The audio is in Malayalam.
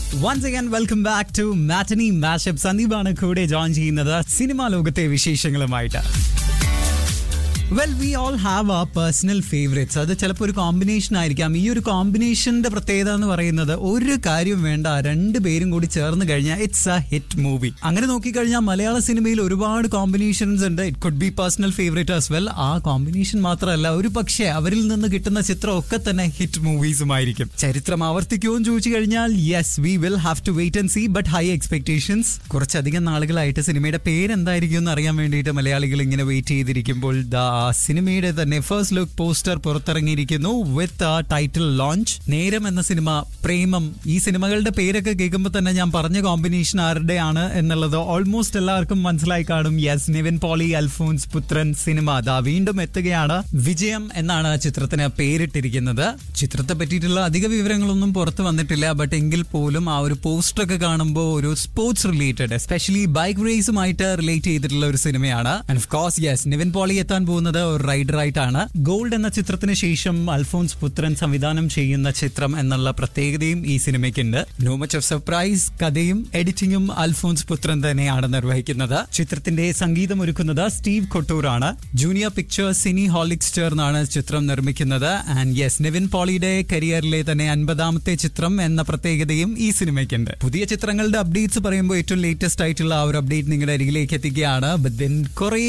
once again welcome back to matinee mashup സന്ദീപാണ് കൂടെ ജോയിൻ ചെയ്യുന്നത് സിനിമാ ലോകത്തെ വിശേഷങ്ങളുമായിട്ട് well we all have a personal favourites അത് ചിലപ്പോൾ ഒരു കോമ്പിനേഷൻ ആയിരിക്കാം ഈ ഒരു കോമ്പിനേഷന്റെ പ്രത്യേകത എന്ന് പറയുന്നത് ഒരു കാര്യം വേണ്ട രണ്ട് പേരും കൂടി ചേർന്ന് കഴിഞ്ഞാൽ ഇറ്റ്സ് എ ഹിറ്റ് മൂവി അങ്ങനെ നോക്കിക്കഴിഞ്ഞാൽ മലയാള സിനിമയിൽ ഒരുപാട് കോമ്പിനേഷൻസ് ഉണ്ട് it could be personal favourite as well ആ കോമ്പിനേഷൻ മാത്രമല്ല ഒരു പക്ഷേ അവരിൽ നിന്ന് കിട്ടുന്ന ചിത്രം ഒക്കെ തന്നെ ഹിറ്റ് മൂവീസുമായിരിക്കും ചരിത്രം ആവർത്തിക്കുമെന്ന് ചോദിച്ചു കഴിഞ്ഞാൽ yes we will have to wait and see but high expectations കുറച്ചധികം നാളുകളായിട്ട് സിനിമയുടെ പേരെന്തായിരിക്കും എന്ന് അറിയാൻ വേണ്ടിയിട്ട് മലയാളികൾ ഇങ്ങനെ വെയിറ്റ് ചെയ്തിരിക്കുമ്പോൾ ദാ സിനിമയുടെ തന്നെ ഫസ്റ്റ് ലുക്ക് പോസ്റ്റർ പുറത്തിറങ്ങിയിരിക്കുന്നു വിത്ത് ആ ടൈറ്റിൽ ലോഞ്ച് നേരം എന്ന സിനിമ പ്രേമം ഈ സിനിമകളുടെ പേരൊക്കെ കേൾക്കുമ്പോൾ തന്നെ ഞാൻ പറഞ്ഞ കോമ്പിനേഷൻ ആരുടെയാണ് എന്നുള്ളത് ഓൾമോസ്റ്റ് എല്ലാവർക്കും മനസ്സിലായി കാണും യെസ് നിവിൻ പോളി അൽഫോൻസ് പുത്രൻ സിനിമ ദാ വീണ്ടും എത്തുകയാണ് വിജയം എന്നാണ് ചിത്രത്തിന് പേരിട്ടിരിക്കുന്നത് ചിത്രത്തെ പറ്റിയിട്ടുള്ള അധിക വിവരങ്ങളൊന്നും പുറത്തു വന്നിട്ടില്ല ബട്ട് എങ്കിൽ പോലും ആ ഒരു പോസ്റ്റർ ഒക്കെ കാണുമ്പോൾ ഒരു സ്പോർട്സ് റിലേറ്റഡ് എസ്പെഷ്യലി ബൈക്ക് റേസുമായിട്ട് റിലേറ്റ് ചെയ്തിട്ടുള്ള ഒരു സിനിമയാണ് and of course yes Nivin Pauly എത്താൻ പോകുന്നത് ഒരു റൈഡർ ആയിട്ടാണ് ഗോൾഡ് എന്ന ചിത്രത്തിന് ശേഷം അൽഫോൻസ് പുത്രൻ സംവിധാനം ചെയ്യുന്ന ചിത്രം എന്നുള്ള പ്രത്യേകതയും ഈ സിനിമയ്ക്കുണ്ട് നോ മച്ച് ഓഫ് സർപ്രൈസ് കഥയും എഡിറ്റിംഗും അൽഫോൻസ് പുത്രൻ തന്നെയാണ് നിർവഹിക്കുന്നത് ചിത്രത്തിന്റെ സംഗീതം ഒരുക്കുന്നത് സ്റ്റീവ് കൊട്ടൂറാണ് ജൂനിയർ പിക്ചേഴ്സ് സിനി ഹോളിക്സ് ചേർന്നാണ് ചിത്രം നിർമ്മിക്കുന്നത് ആൻഡ് യെസ് നിവിൻ പോളിയുടെ കരിയറിലെ തന്നെ അൻപതാമത്തെ ചിത്രം എന്ന പ്രത്യേകതയും ഈ സിനിമയ്ക്കുണ്ട് പുതിയ ചിത്രങ്ങളുടെ അപ്ഡേറ്റ്സ് പറയുമ്പോൾ ഏറ്റവും ലേറ്റസ്റ്റ് ആയിട്ടുള്ള ആ ഒരു അപ്ഡേറ്റ് നിങ്ങളുടെ അരികിലേക്ക് എത്തിക്കുകയാണ് ബട്ട് ദെൻ കുറെ